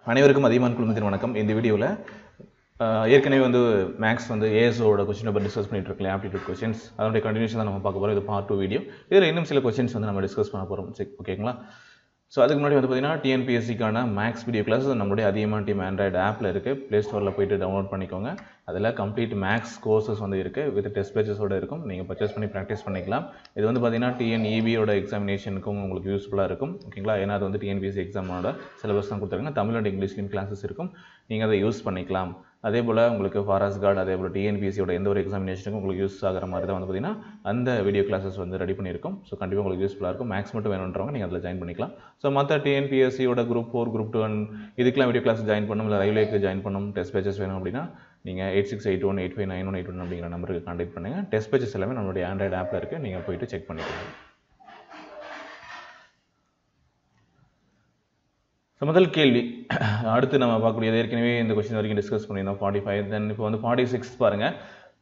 அனைவருக்கும் அதிகமான குழுமத்தின் வணக்கம் இந்த வீடியோவில் ஏற்கனவே வந்து மேக்ஸ் வந்து ஏஎஸ்ஓட கொஸ்டின் பேப்பர் டிஸ்கஸ் பண்ணிட்டு இருக்கல ஆப்டிடியூட் கொஸ்டின்ஸ் அதனுடைய கண்டினியூஷன் தான் நம்ம பார்க்க போகிறோம் இது பார்ட் டூ வீடியோ இதில் இன்னும் சில கொஸ்டின்ஸ் வந்து நம்ம டிஸ்கஸ் பண்ண போகிறோம் சரி ஓகேங்களா ஸோ அதுக்கு முன்னாடி வந்து பார்த்தீங்கன்னா டிஎன்பிஎஸ்சிக்கான மேக்ஸ் வீடியோ கிளாஸ் நம்மளுடைய அதிகமான டீம் ஆண்ட்ராய்டு ஆப்பில் இருக்குது ப்ளே ஸ்டோரில் போயிட்டு டவுன்லோட் பண்ணிக்கோங்க அதில் கம்ப்ளீட் மேக்ஸ் கோர்சஸ் வந்து இருக்குது வித் டெஸ்ட் பேஜஸோட இருக்கும் நீங்கள் பர்ச்சேஸ் பண்ணி ப்ராக்டிஸ் பண்ணிக்கலாம் இது வந்து பார்த்தீங்கன்னா டிஎன்இபியோட எக்ஸாமினேஷனுக்கும் உங்களுக்கு யூஸ்ஃபுல்லாக இருக்கும் ஓகேங்களா ஏன்னா அது வந்து டிஎன்பிஎஸ்சி எக்ஸாமோட சிலபஸ் தான் கொடுத்துருக்காங்க தமிழ் அண்ட் இங்கிலீஷ்லையும் கிளாஸஸ் இருக்கும் நீங்கள் அதை யூஸ் பண்ணிக்கலாம் அதே போல் உங்களுக்கு ஃபாரஸ்ட் கார்டு அதே போல் டிஎன்பிஎஸ்சியோட எந்த ஒரு எக்ஸாமினேஷனுக்கும் உங்களுக்கு யூஸ் ஆகிற மாதிரி தான் வந்து பார்த்தீங்கன்னா அந்த வீடியோ கிளாஸஸ் வந்து ரெடி பண்ணியிருக்கோம் ஸோ கண்டிப்பாக உங்களுக்கு யூஸ்ஃபுல்லாக இருக்கும் மேக்ஸ் மட்டும் வேணுன்றவங்க நீங்கள் அதில் ஜாயின் பண்ணிக்கலாம் ஸோ மற்ற டிஎன்பிஎஸ்சியோட group four group two and இதுக்கெல்லாம் வீடியோ கிளாஸ் ஜாயின் பண்ணணும் இல்லை ரயில்வேக்கு ஜாயின் பண்ணணும் டெஸ்ட் பேச்சஸ் வேணும் அப்படின்னா நீங்கள் eight six eight one eight five nine one eight one அப்படிங்கிற நம்பருக்கு கான்டெக்ட் பண்ணுங்கள் டெஸ்ட் பேச்சஸ் எல்லாமே நம்மளுடைய ஆண்ட்ராய்டு ஆப்பில் இருக்குது நீங்கள் போயிட்டு செக் பண்ணிக்கலாம் ஸோ முதல் கேள்வி அடுத்து நம்ம பார்க்கக்கூடியது ஏற்கனவே இந்த கொஸ்டின் வரைக்கும் டிஸ்கஸ் பண்ணியிருந்தோம் ஃபார்ட்டி ஃபைவ் தென் இப்போ வந்து ஃபார்ட்டி சிக்ஸ் பாருங்கள்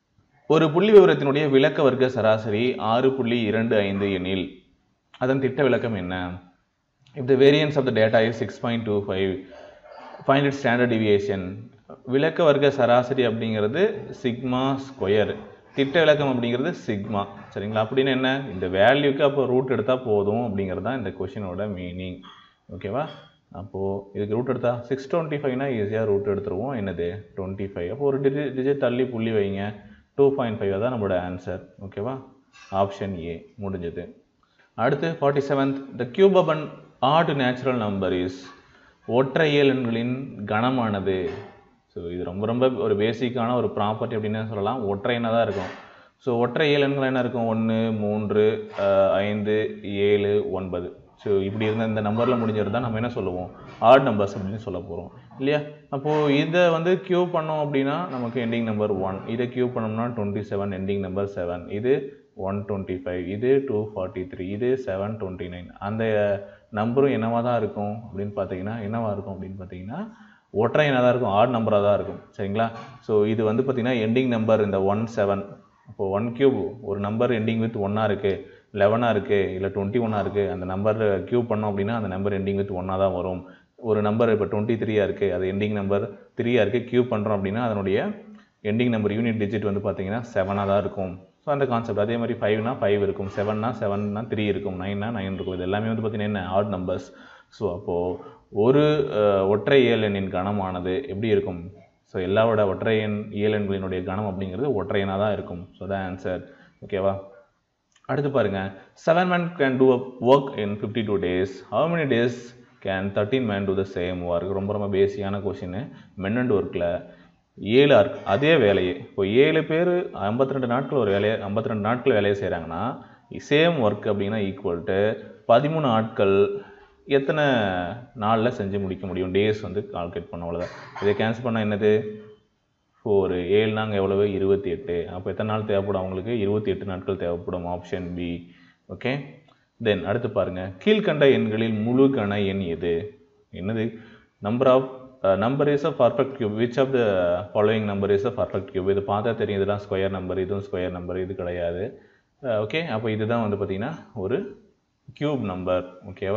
ஒரு புள்ளி விவரத்தினுடைய விளக்க வர்க்க சராசரி ஆறு புள்ளி இரண்டு ஐந்து எனில் அதன் திட்ட விளக்கம் என்ன if the variance of the data is six point two five find it standard deviation விளக்க வர்க்க சராசரி அப்படிங்கிறது சிக்மா ஸ்கொயர் திட்ட விளக்கம் அப்படிங்கிறது சிக்மா சரிங்களா அப்படின்னு என்ன இந்த வேல்யூக்கு அப்போ ரூட் எடுத்தால் போதும் அப்படிங்கிறது தான் இந்த கொஷினோட மீனிங் ஓகேவா அப்போது இதுக்கு ரூட் எடுத்தால் சிக்ஸ் டுவெண்ட்டி ஃபைவ்னா ஈஸியாக ரூட் எடுத்துருவோம் என்னது டுவெண்ட்டி ஃபைவ் அப்போ ஒரு டிஜி டிஜிட் தள்ளி புள்ளி வைங்க டூ பாயிண்ட் ஃபைவ் தான் நம்மளோட ஆன்சர் ஓகேவா ஆப்ஷன் ஏ முடிஞ்சது அடுத்து forty seventh the cube of an odd natural number is ஒற்றை எண்களின் கணமானது ஸோ இது ரொம்ப ரொம்ப ஒரு பேசிக்கான ஒரு ப்ராப்பர்ட்டி அப்படின்னு சொல்லலாம் ஒற்றை எண்ணாக தான் இருக்கும் ஸோ ஒற்றை ஏழு எண்கள் என்ன இருக்கும் ஒன்று மூன்று ஐந்து ஏழு ஒன்பது ஸோ இப்படி இருந்த இந்த நம்பரில் முடிஞ்சது தான் நம்ம என்ன சொல்லுவோம் ஆட் நம்பர்ஸ் அப்படின்னு சொல்ல போகிறோம் இல்லையா அப்போது இதை வந்து கியூ பண்ணோம் அப்படின்னா நமக்கு எண்டிங் நம்பர் ஒன் இதை கியூ பண்ணோம்னா twenty seven ending number seven இது ஒன் டுவெண்ட்டி ஃபைவ் இது டூ ஃபார்ட்டி த்ரீ இது செவன் டுவெண்ட்டி நைன் அந்த நம்பரும் என்னவாக தான் இருக்கும் அப்படின்னு பார்த்தீங்கன்னா என்னவாக இருக்கும் அப்படின்னு பார்த்தீங்கன்னா ஒற்றை எண்ணாக தான் இருக்கும் ஆட் நம்பராக தான் இருக்கும் சரிங்களா ஸோ இது வந்து பார்த்தீங்கன்னா எண்டிங் நம்பர் இந்த ஒன் செவன் இப்போ ஒன் கியூப் ஒரு நம்பர் எண்டிங் வித் ஒன்னாக இருக்குது லெவனாக இருக்குது இல்லை டுவெண்ட்டி ஒன்னாக இருக்குது அந்த நம்பர் கியூப் பண்ணோம் அப்படின்னா அந்த நம்பர் எண்டிங் வித் ஒன்னாக தான் வரும் ஒரு நம்பர் இப்போ டுவெண்ட்டி த்ரீயாக இருக்குது அது எண்டிங் நம்பர் த்ரீயாக இருக்குது கியூப் பண்ணுறோம் அப்படின்னா அதனுடைய எண்டிங் நம்பர் யூனிட் டிஜிட் வந்து பார்த்தீங்கன்னா செவனாக தான் இருக்கும் ஸோ அந்த கான்செப்ட் அதே மாதிரி ஃபைவ்னா ஃபைவ் இருக்கும் செவன்னா செவன்னா த்ரீ இருக்கும் நைன்னா நைன் இருக்கும் இது எல்லாமே வந்து பார்த்தீங்கன்னா என்ன ஆட் நம்பர்ஸ் ஸோ அப்போது ஒரு ஒற்றை இயலெண்ணின் கணமானது எப்படி இருக்கும் ஸோ எல்லாவோட ஒற்றை எண் இயலெண்களினுடைய கணம் அப்படிங்கிறது ஒற்றையனாக தான் இருக்கும் ஸோ தான் ஆன்சர் ஓகேவா அடுத்து பாருங்க seven man can do a work in fifty two days how many days can thirteen man do the same work ரொம்ப ரொம்ப பேசிக்கான கொஷின் மென் அண்ட் ஒர்க்கில் ஏழு ஆர்க் அதே வேலையை இப்போ ஏழு பேர் ஐம்பத்தி ரெண்டு நாட்கள் ஒரு வேலையை ஐம்பத்தி ரெண்டு நாட்கள் வேலையை செய்கிறாங்கன்னா சேம் ஒர்க் அப்படின்னா ஈக்குவல் டு பதிமூணு ஆட்கள் எத்தனை நாளில் செஞ்சு முடிக்க முடியும் டேஸ் வந்து கால்குலேட் பண்ண அவ்வளோதான் இதை கேன்சல் பண்ணால் என்னது ஃபோரு ஏழு நாங்கள் எவ்வளவு இருபத்தி எட்டு அப்போ எத்தனை நாள் தேவைப்படும் அவங்களுக்கு இருபத்தி எட்டு நாட்கள் தேவைப்படும் ஆப்ஷன் பி ஓகே தென் அடுத்து பாருங்கள் கீழ்கண்ட எண்களில் முழு கண எண் எது என்னது number of number is a perfect cube which of the following number is a perfect cube இது பார்த்தா தெரியும் இதெல்லாம் ஸ்கொயர் நம்பர் இதுவும் ஸ்கொயர் நம்பர் இது கிடையாது ஓகே அப்போ இதுதான் வந்து பார்த்திங்கன்னா ஒரு கியூப் நம்பர் ஓகேவா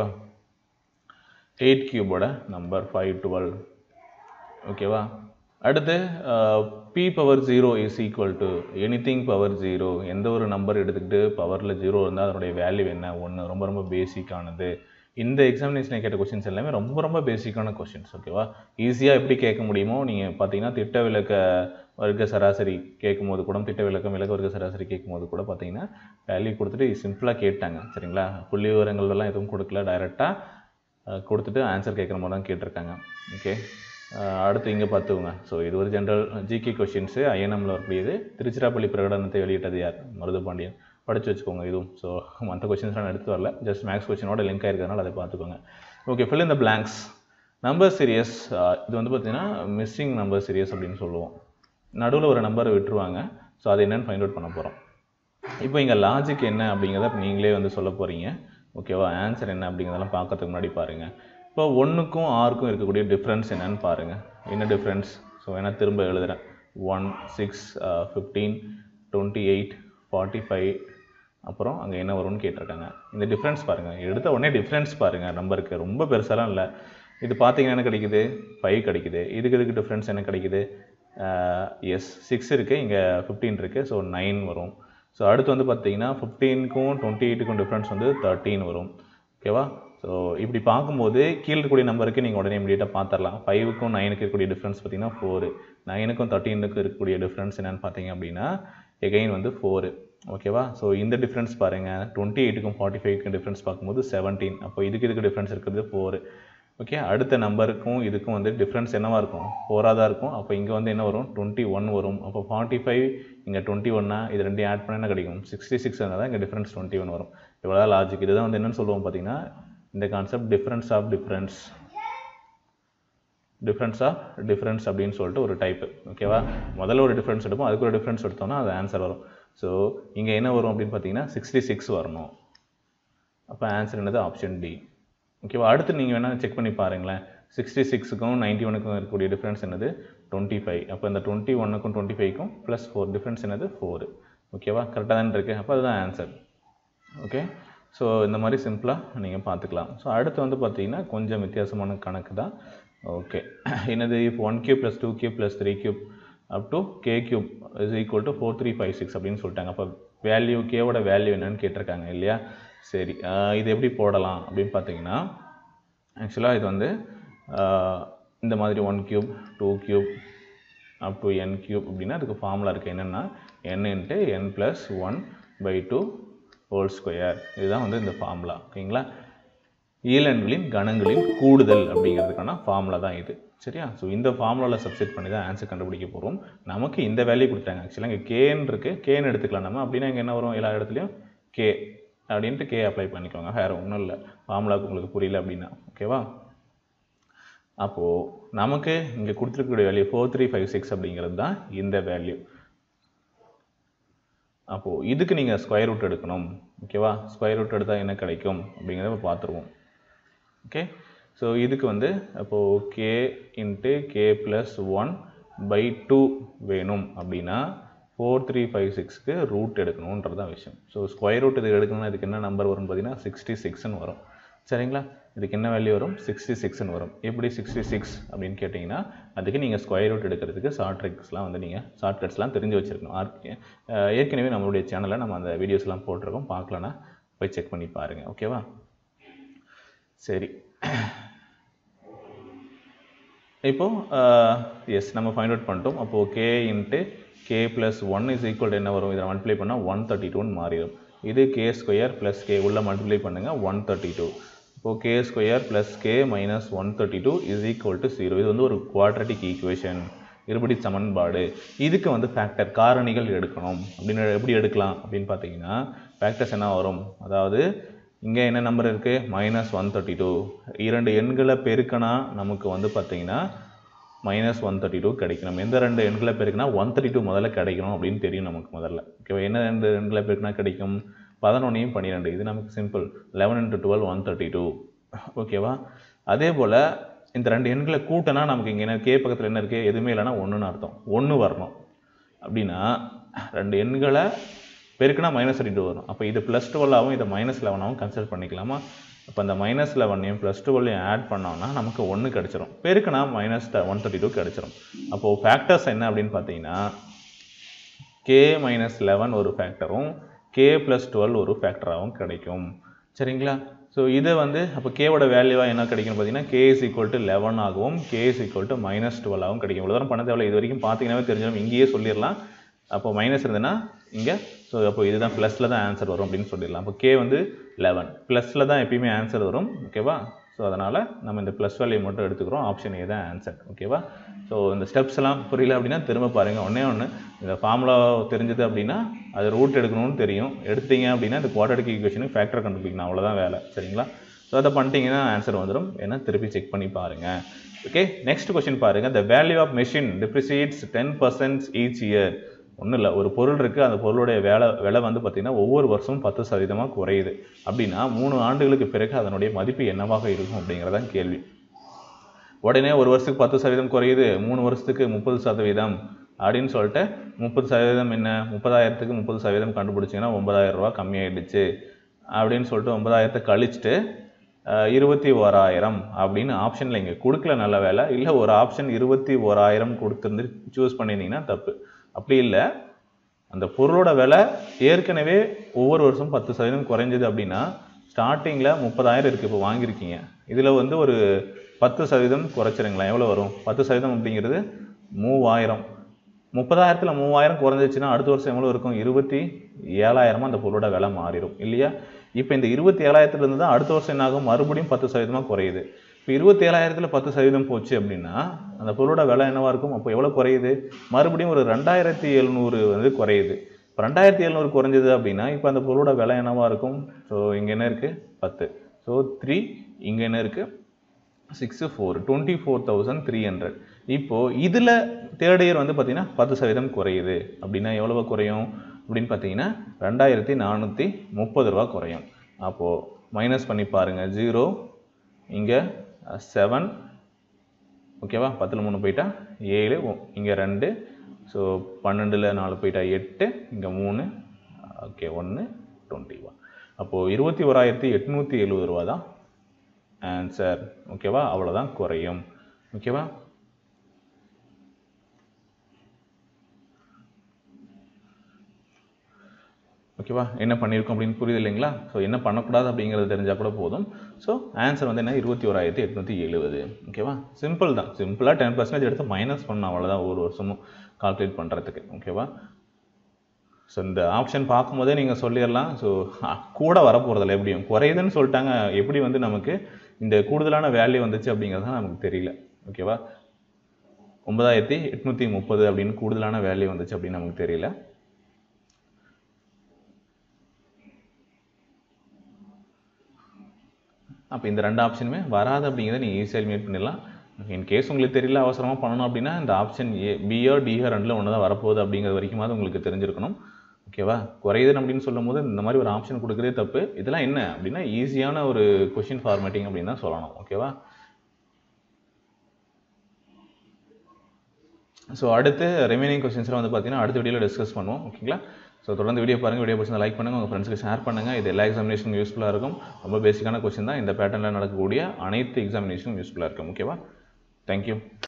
எயிட் கியூபோட நம்பர் ஃபைவ் டுவெல் ஓகேவா அடுத்து B power zero is equal to anything power zero எந்த ஒரு நம்பர் எடுத்துக்கிட்டு பவரில் ஜீரோ இருந்தால் அதனுடைய வேல்யூ என்ன ஒன்று ரொம்ப ரொம்ப பேசிக்கானது இந்த எக்ஸாமினேஷனில் கேட்ட கொஷின்ஸ் எல்லாமே ரொம்ப ரொம்ப பேசிக்கான கொஷின்ஸ் ஓகேவா ஈஸியாக எப்படி கேட்க முடியுமோ நீங்கள் பார்த்தீங்கன்னா திட்ட விளக்க வர்க்க சராசரி கேட்கும்போது கூட திட்ட விளக்கம் விளக்க வர்க்க சராசரி கேட்கும்போது கூட பார்த்தீங்கன்னா வேல்யூ கொடுத்துட்டு சிம்பிளாக கேட்டாங்க சரிங்களா புள்ளி விவரங்கள்லாம் எதுவும் கொடுக்கல டைரெக்டாக கொடுத்துட்டு ஆன்சர் கேட்குற மாதிரி தான் கேட்டிருக்காங்க ஓகே அடுத்து இங்கே பார்த்துக்கோங்க ஸோ இது ஒரு ஜென்ரல் ஜிகே கொஷின்ஸு ஐஎன்எம்மில் வரக்கூடியது திருச்சிராப்பள்ளி பிரகடனத்தை வெளியிட்டது யார் மருது பாண்டியன் படித்து வச்சுக்கோங்க இதுவும் ஸோ மற்ற கொஷின்ஸ் நான் எடுத்து வரல ஜஸ்ட் மேக்ஸ் கொஷினோட லிங்க் ஆயிருக்கிறதுனால அதை பார்த்துக்கோங்க ஓகே ஃபில் இந்த பிளாங்க்ஸ் நம்பர் சீரியஸ் இது வந்து பார்த்திங்கன்னா மிஸ்ஸிங் நம்பர் சீரியஸ் அப்படின்னு சொல்லுவோம் நடுவில் ஒரு நம்பரை விட்டுருவாங்க ஸோ அது என்னென்னு ஃபைண்ட் அவுட் பண்ண போகிறோம் இப்போ இங்கே லாஜிக் என்ன அப்படிங்கிறத நீங்களே வந்து சொல்ல போகிறீங்க ஓகேவா ஆன்சர் என்ன அப்படிங்கிறதெல்லாம் பார்க்கறதுக்கு முன்னாடி பாருங்கள் இப்போ ஒன்றுக்கும் ஆறுக்கும் இருக்கக்கூடிய டிஃப்ரென்ஸ் என்னன்னு பாருங்கள் என்ன டிஃப்ரென்ஸ் ஸோ வேணால் திரும்ப எழுதுகிறேன் one six fifteen twenty eight forty five அப்புறம் அங்கே என்ன வரும்னு கேட்டிருக்காங்க இந்த டிஃப்ரென்ஸ் பாருங்கள் எடுத்த உடனே டிஃப்ரென்ஸ் பாருங்கள் நம்பருக்கு ரொம்ப பெருசாலாம் இல்லை இது பார்த்தீங்கன்னா என்ன கிடைக்குது ஃபைவ் கிடைக்குது இதுக்கு இதுக்கு டிஃப்ரென்ஸ் என்ன கிடைக்குது எஸ் சிக்ஸ் இருக்குது இங்கே ஃபிஃப்டீன் இருக்குது ஸோ நைன் வரும் ஸோ அடுத்து வந்து பார்த்தீங்கன்னா ஃபிஃப்டீனுக்கும் டுவெண்ட்டி எயிட்டுக்கும் டிஃப்ரென்ஸ் வந்து தேர்ட்டீன் வரும் ஓகேவா ஸோ இப்படி பார்க்கும்போது கீழே இருக்கக்கூடிய நம்பருக்கு நீங்கள் உடனே இமீடியட்டாக பார்த்துடலாம் ஃபைவுக்கும் நைனுக்கு இருக்கக்கூடிய டிஃப்ரென்ஸ் பார்த்தீங்கன்னா ஃபோரு நைனுக்கும் தேர்ட்டீனுக்கு இருக்கக்கூடிய டிஃப்ரென்ஸ் என்னென்னு பார்த்தீங்க அப்படின்னா எகைன் வந்து ஃபோரு ஓகேவா ஸோ இந்த டிஃப்ரென்ஸ் பாருங்கள் டுவெண்ட்டி எயிட்டுக்கும் ஃபார்ட்டி ஃபைவ்க்கும் டிஃப்ரென்ஸ் பார்க்கும்போது செவன்டீன் அப்போ இதுக்கு இதுக்கு டிஃப்ரென்ஸ் இருக்கிறது ஃபோரு ஓகே அடுத்த நம்பருக்கும் இதுக்கும் வந்து டிஃப்ரென்ஸ் என்னவாக இருக்கும் ஃபோராக தான் இருக்கும் அப்போ இங்கே வந்து என்ன வரும் டுவெண்ட்டி ஒன் வரும் அப்போ ஃபார்ட்டி ஃபைவ் இங்கே டுவெண்ட்டி ஒன்னா இது ரெண்டையும் ஆட் பண்ண என்ன கிடைக்கும் சிக்ஸ்டி சிக்ஸ் இருந்தால் தான் இங்கே டிஃப்ரென்ஸ் டுவெண்ட்டி ஒன் வரும் இவ்வளோ லாஜிக் இதுதான் வந்து என்னென்னு சொல்லுவோம் பார்த்தீங்கன்னா இந்த concept difference of difference difference of difference அப்படின்னு சொல்லிட்டு ஒரு டைப்பு ஓகேவா முதல்ல ஒரு டிஃப்ரென்ஸ் எடுப்போம் அதுக்கு ஒரு டிஃப்ரென்ஸ் எடுத்தோம்னா அது ஆன்சர் வரும் ஸோ இங்கே என்ன வரும் அப்படின்னு பார்த்தீங்கன்னா சிக்ஸ்டி சிக்ஸ் வரணும் அப்போ ஆன்சர் என்னது ஆப்ஷன் டி ஓகேவா அடுத்து நீங்கள் வேணால் செக் பண்ணி பாருங்களேன் சிக்ஸ்டி சிக்ஸுக்கும் நைன்ட்டி ஒனுக்கும் இருக்கக்கூடிய டிஃப்ரென்ஸ் என்னது டுவெண்ட்டி ஃபைவ் அப்போ இந்த டுவெண்ட்டி ஒன்னுக்கும் டுவெண்ட்டி ஃபைவ்க்கும் ப்ளஸ் ஃபோர் டிஃப்ரென்ஸ் என்னது ஃபோர் ஓகேவா கரெக்டாக தான் இருக்குது அப்போ அதுதான் ஆன்சர் ஓகே ஸோ இந்த மாதிரி சிம்பிளாக நீங்கள் பார்த்துக்கலாம் ஸோ அடுத்து வந்து பார்த்தீங்கன்னா கொஞ்சம் வித்தியாசமான கணக்கு தான் ஓகே என்னது இப்போ one cube plus two cube plus three cube up to K cube is equal to four three five six அப்படின்னு சொல்லிட்டாங்க அப்போ வேல்யூ கேவோட வேல்யூ என்னன்னு கேட்டிருக்காங்க இல்லையா சரி ஆஹ் இது எப்படி போடலாம் அப்படின்னு பார்த்தீங்கன்னா ஆக்சுவலாக இது வந்து ஆஹ் இந்த மாதிரி one cube two cube up to N cube அப்படின்னா அதுக்கு ஃபார்முலா இருக்குது என்னென்னா N into N plus one by two whole square இதுதான் வந்து இந்த ஃபார்முலா ஓகேங்களா ஈலன்களின் கணங்களின் கூடுதல் அப்படிங்கிறதுக்கான ஃபார்முலா தான் இது சரியா ஸோ இந்த ஃபார்முலாவில் சப்ஸ்டிட் பண்ணி தான் ஆன்சர் கண்டுபிடிக்க போகிறோம் நமக்கு இந்த வேல்யூ கொடுத்தாங்க ஆக்சுவலாக இங்கே கேன்னு இருக்குது கேன்னு எடுத்துக்கலாம் நம்ம அப்படின்னா இங்கே என்ன வரும் எல்லா இடத்துலையும் கே அப்படின்ட்டு கே அப்ளை பண்ணிக்கோங்க வேறு ஒன்றும் இல்லை ஃபார்முலாவுக்கு உங்களுக்கு புரியல அப்படின்னா ஓகேவா அப்போது நமக்கு இங்கே கொடுத்துருக்கக்கூடிய value four three five six அப்படிங்கிறது தான் இந்த வேல்யூ அப்போது இதுக்கு நீங்கள் ஸ்கொயர் ரூட் எடுக்கணும் ஓகேவா ஸ்கொயர் ரூட் எடுத்தால் என்ன கிடைக்கும் அப்படிங்கிறத பார்த்துருவோம் ஓகே ஸோ இதுக்கு வந்து அப்போது K into K plus one by two வேணும் அப்படின்னா ஃபோர் த்ரீ ஃபைவ் சிக்ஸ்க்கு ரூட் எடுக்கணுன்றது தான் விஷயம் ஸோ ஸ்கொயர் ரூட் இது எடுக்கணும்னா இதுக்கு என்ன நம்பர் வரும்னு பார்த்தீங்கன்னா சிக்ஸ்டி சிக்ஸ்னு வரும் சரிங்களா இதுக்கு என்ன வேல்யூ வரும் சிக்ஸ்டி சிக்ஸ்னு வரும் எப்படி சிக்ஸ்டி சிக்ஸ் அப்படின்னு கேட்டிங்கன்னா அதுக்கு நீங்கள் ஸ்கொயர் ரூட் எடுக்கிறதுக்கு ஷார்ட் ட்ரிக்ஸ்லாம் வந்து நீங்கள் ஷார்ட் கட்ஸ்லாம் தெரிஞ்சு வச்சுருக்கணும் ஆர்க்- அஹ் ஏற்கனவே நம்மளுடைய சேனலில் நம்ம அந்த வீடியோஸ்லாம் போட்டிருக்கோம் பார்க்கலன்னா போய் செக் பண்ணி பாருங்கள் ஓகேவா சரி இப்போ எஸ் நம்ம ஃபைண்ட் அவுட் பண்ணிட்டோம் அப்போது K into K plus one is equal என்ன வரும் இதை மல்டிப்ளை பண்ணால் ஒன் தேர்ட்டி டூன்னு மாறிடும் இது கே ஸ்கொயர் ப்ளஸ் கே உள்ள மல்டிப்ளை பண்ணுங்கள் ஒன் தேர்ட்டி டூ இப்போது K square plus K minus one thirty two is equal to zero இது வந்து ஒரு குவாட்ரட்டிக் ஈக்குவேஷன் இருபடி சமன்பாடு இதுக்கு வந்து ஃபேக்டர் காரணிகள் எடுக்கணும் அப்படின்னு எப்படி எடுக்கலாம் அப்படின்னு பார்த்தீங்கன்னா ஃபேக்டர்ஸ் என்ன வரும் அதாவது இங்கே என்ன நம்பர் இருக்குது மைனஸ் ஒன் தேர்ட்டி டூ இரண்டு எண்களை பெருக்கினா நமக்கு வந்து பார்த்தீங்கன்னா மைனஸ் ஒன் தேர்ட்டி டூ கிடைக்கணும் எந்த ரெண்டு எண்களை பெருக்கினா ஒன் தேர்ட்டி டூ முதல்ல கிடைக்கணும் அப்படின்னு தெரியும் நமக்கு முதல்ல ஓகேவா என்ன ரெண்டு எண்களை பெருக்கினா கிடைக்கும் பதினொன்னையும் பன்னிரெண்டு இது நமக்கு simple eleven into twelve one thirty two ஓகேவா அதே போல் இந்த ரெண்டு எண்களை கூட்டினா நமக்கு இங்கே என்ன கே பக்கத்தில் என்ன இருக்குது எதுவுமே இல்லைன்னா ஒன்றுன்னு அர்த்தம் ஒன்று வரணும் அப்படின்னா ரெண்டு எண்களை பெருக்குனா மைனஸ் தேர்ட்டி டூ வரும் அப்போ இது ப்ளஸ் டுவெல்லாகவும் இதை மைனஸ் லெவனாகவும் கன்சிடர் பண்ணிக்கலாமா அப்போ அந்த மைனஸ் லெவனையும் ப்ளஸ் டுவெல்லையும் ஆட் பண்ணோம்னா நமக்கு ஒன்று கிடச்சிரும் பெருக்குனா மைனஸ் ஒன் தேர்ட்டி டூ கிடச்சிரும் அப்போது ஃபேக்டர்ஸ் என்ன அப்படின்னு பார்த்தீங்கன்னா கே மைனஸ் லெவன் ஒரு ஃபேக்டரும் கே ப்ளஸ் டுவெல் ஒரு ஃபேக்டராகவும் கிடைக்கும் சரிங்களா ஸோ இதை வந்து அப்போ கேவோட வேல்யூவாக என்ன கிடைக்கும்னு பார்த்தீங்கன்னா K is equal to eleven ஆகவும் K is equal to minus twelve ஆகும் கிடைக்கும் இவ்வளோ தூரம் பண்ண தேவையில்ல இது வரைக்கும் பார்த்தீங்கன்னாவே தெரிஞ்சிடும் இங்கேயே சொல்லிடலாம் அப்போ மைனஸ் இருந்ததுன்னா இங்கே ஸோ அப்போ இதுதான் ப்ளஸில் தான் ஆன்சர் வரும் அப்படின்னு சொல்லிடலாம் அப்போ கே வந்து லெவன் ப்ளஸில் தான் எப்பயுமே ஆன்சர் வரும் ஓகேவா ஸோ அதனால் நம்ம இந்த ப்ளஸ் வேல்யூ மட்டும் எடுத்துக்கிறோம் ஆப்ஷன் ஏ தான் ஆன்சர் ஓகேவா ஸோ இந்த ஸ்டெப்ஸ் எல்லாம் புரியல அப்படின்னா திரும்ப பாருங்கள் ஒன்றே ஒன்று இந்த ஃபார்முலா தெரிஞ்சது அப்படின்னா அது ரூட் எடுக்கணும்னு தெரியும் எடுத்தீங்க அப்படின்னா இந்த குவாட்ரட்டிக் ஈக்குவேஷனுக்கு ஃபேக்டர் கண்டுபிடிக்கணும் அவ்வளோதான் வேலை சரிங்களா ஸோ அதை பண்ணிட்டீங்கன்னா ஆன்சர் வந்துடும் ஏன்னா திருப்பி செக் பண்ணி பாருங்கள் ஓகே நெக்ஸ்ட் கொஸ்டின் பாருங்கள் the value of machine depreciates ten percent each year ஒன்றும் இல்லை ஒரு பொருள் இருக்குது அந்த பொருளுடைய வேலை விலை வந்து பார்த்திங்கன்னா ஒவ்வொரு வருஷமும் பத்து சதவீதமாக குறையுது அப்படின்னா மூணு ஆண்டுகளுக்கு பிறகு அதனுடைய மதிப்பு என்னவாக இருக்கும் அப்படிங்கிறதான் கேள்வி உடனே ஒரு வருஷத்துக்கு பத்து சதவீதம் குறையுது மூணு வருஷத்துக்கு முப்பது சதவீதம் அப்படின்னு சொல்லிட்டு முப்பது சதவீதம் என்ன முப்பதாயிரத்துக்கு முப்பது சதவீதம் கண்டுபிடிச்சிங்கன்னா ஒன்பதாயிரம் ரூபா கம்மியாயிடுச்சு அப்படின்னு சொல்லிட்டு ஒன்பதாயிரத்தை கழிச்சிட்டு இருபத்தி ஓராயிரம் அப்படின்னு ஆப்ஷனில் இங்கே கொடுக்கல நல்ல வேலை இல்லை ஒரு ஆப்ஷன் இருபத்தி ஓராயிரம் கொடுத்துருந்து சூஸ் பண்ணியிருந்தீங்கன்னா தப்பு அப்படி இல்லை அந்த பொருளோட விலை ஏற்கனவே ஒவ்வொரு வருஷம் பத்து சதவீதம் குறைஞ்சது அப்படின்னா ஸ்டார்டிங்கில் முப்பதாயிரம் இருக்குது இப்போ வாங்கியிருக்கீங்க இதில் வந்து ஒரு பத்து சதவீதம் குறைச்சிருங்களேன் எவ்வளோ வரும் பத்து சதவீதம் அப்படிங்கிறது மூவாயிரம் முப்பதாயிரத்தில் மூவாயிரம் குறைஞ்சிச்சுன்னா அடுத்த வருஷம் எவ்வளோ இருக்கும் இருபத்தி ஏழாயிரமா அந்த பொருளோட விலை மாறிடும் இல்லையா இப்போ இந்த இருபத்தி ஏழாயிரத்துலேருந்து தான் அடுத்த வருஷம் என்ன ஆகும் மறுபடியும் பத்து சதவீதமாக குறையுது இப்போ இருபத்தி ஏழாயிரத்தில் பத்து சதவீதம் போச்சு அப்படின்னா அந்த பொருளோட விலை என்னவா இருக்கும் அப்போ எவ்வளோ குறையுது மறுபடியும் ஒரு ரெண்டாயிரத்தி எழுநூறு வந்து குறையுது இப்போ ரெண்டாயிரத்தி எழுநூறு குறைஞ்சது அப்படின்னா இப்போ அந்த பொருளோட விலை என்னவா இருக்கும் ஸோ இங்கே என்ன இருக்குது பத்து ஸோ த்ரீ இங்கே என்ன இருக்குது six four twenty four thousand three hundred இப்போது இதில் தேர்ட் இயர் வந்து பார்த்தீங்கன்னா பத்து சதவீதம் குறையுது அப்படின்னா எவ்வளவு குறையும் அப்படின்னு பார்த்தீங்கன்னா ரெண்டாயிரத்தி நானூற்றி முப்பது ரூபா குறையும் அப்போது மைனஸ் பண்ணி பாருங்கள் ஜீரோ இங்கே செவன் ஓகேவா பத்தில் மூணு போயிட்டா ஏழு இங்கே ரெண்டு ஸோ பன்னெண்டில் நாலு போயிட்டா எட்டு இங்கே மூணு ஓகே ஒன்று டுவெண்ட்டி ஒன் அப்போது இருபத்தி ஓராயிரத்தி எட்நூற்றி எழுபது ரூபா தான் ஆன்சர் ஓகேவா அவ்வளோதான் குறையும் ஓகேவா ஓகேவா என்ன பண்ணியிருக்கோம் அப்படின்னு புரியுது இல்லைங்களா ஸோ என்ன பண்ணக்கூடாது அப்படிங்கிறது தெரிஞ்சால் கூட போதும் ஸோ ஆன்சர் வந்து என்ன இருபத்தி ஓராயிரத்தி எட்நூற்றி எழுபது ஓகேவா சிம்பிள் தான் சிம்பிளாக டென் பர்சன்டேஜ் எடுத்து மைனஸ் பண்ண அவ்வளோதான் ஒரு வருஷமும் கால்குலேட் பண்ணுறதுக்கு ஓகேவா ஸோ இந்த ஆப்ஷன் பார்க்கும்போதே நீங்கள் சொல்லிடலாம் ஸோ கூட வரப்போகிறதில்ல எப்படியும் குறையுதுன்னு சொல்லிட்டாங்க எப்படி வந்து நமக்கு இந்த கூடுதலான வேல்யூ வந்துச்சு அப்படிங்கிறது தான் நமக்கு தெரியல ஓகேவா ஒன்பதாயிரத்தி எட்நூற்றி முப்பது அப்படின்னு கூடுதலான வேல்யூ வந்துச்சு அப்படின்னு நமக்கு தெரியல அப்போ இந்த ரெண்டு ஆப்ஷனுமே வராது அப்படிங்கிறத நீங்கள் ஈஸியாக எலிமினேட் பண்ணிடலாம் இன் கேஸ் உங்களுக்கு தெரியல அவசரமாக பண்ணணும் அப்படின்னா இந்த ஆப்ஷன் ஏ பிஓ டிஓ ரெண்டில் ஒன்று தான் வரப்போகுது அப்படிங்கிறது வரைக்குமாவது உங்களுக்கு தெரிஞ்சிருக்கணும் ஓகேவா குறையுதுன்னு அப்படின்னு சொல்லும் போது இந்த மாதிரி ஒரு ஆப்ஷன் கொடுக்குறதே தப்பு இதெல்லாம் என்ன அப்படின்னா ஈஸியான ஒரு கொஷின் ஃபார்மேட்டிங் அப்படின்னு தான் சொல்லணும் ஓகேவா ஸோ அடுத்து ரிமைனிங் கொஸ்டின்ஸ்லாம் வந்து பார்த்தீங்கன்னா அடுத்த வீடியோவில் டிஸ்கஸ் பண்ணுவோம் ஓகேங்களா ஸோ தொடர்ந்து வீடியோ பாருங்கள் வீடியோ பிடிச்சா லைக் பண்ணுங்கள் உங்கள் ஃப்ரெண்ட்ஸ்க்கு ஷேர் பண்ணுங்கள் இது எல்லா எக்ஸாமினேஷனும் யூஸ்ஃபுல்லாக இருக்கும் ரொம்ப பேசிக்கான கொஸ்டின் தான் இந்த பேட்டர்னில் நடக்கக்கூடிய அனைத்து எக்ஸாமினேஷனும் யூஸ்ஃபுல்லாக இருக்கும் ஓகேவா தேங்க்யூ